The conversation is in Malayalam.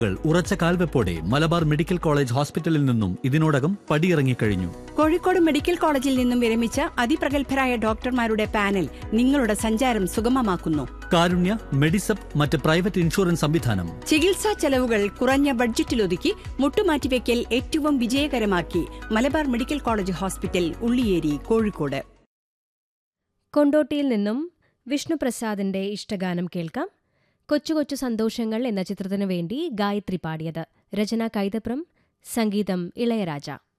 ഉറച്ച കാൽവെപ്പോടെ മലബാർ മെഡിക്കൽ കോളേജ് ഹോസ്പിറ്റലിൽ നിന്നും ഇതിനോടകം പടിയിറങ്ങിക്കഴിഞ്ഞു കോഴിക്കോട് മെഡിക്കൽ കോളേജിൽ നിന്നും വിരമിച്ച അതിപ്രഗത്ഭരായ ഡോക്ടർമാരുടെ പാനൽ നിങ്ങളുടെ സഞ്ചാരം സുഗമമാക്കുന്നു കാരുണ്യ മെഡിസപ്പ് മറ്റ് പ്രൈവറ്റ് ഇൻഷുറൻസ് സംവിധാനം ചികിത്സാ ചെലവുകൾ കുറഞ്ഞ ബഡ്ജറ്റിലൊതുക്കി മുട്ടുമാറ്റിവെക്കൽ ഏറ്റവും വിജയകരമാക്കി Malabar medical college hospital Ulliyeri Kozhikode കൊണ്ടോട്ടിയിൽ നിന്നും വിഷ്ണുപ്രസാദിന്റെ ഇഷ്ടഗാനം കേൾക്കാം കൊച്ചു കൊച്ചു സന്തോഷങ്ങൾ എന്ന ചിത്രത്തിനു വേണ്ടി ഗായത്രി പാടിയത് രചന കൈതപ്രം സംഗീതം ഇളയരാജ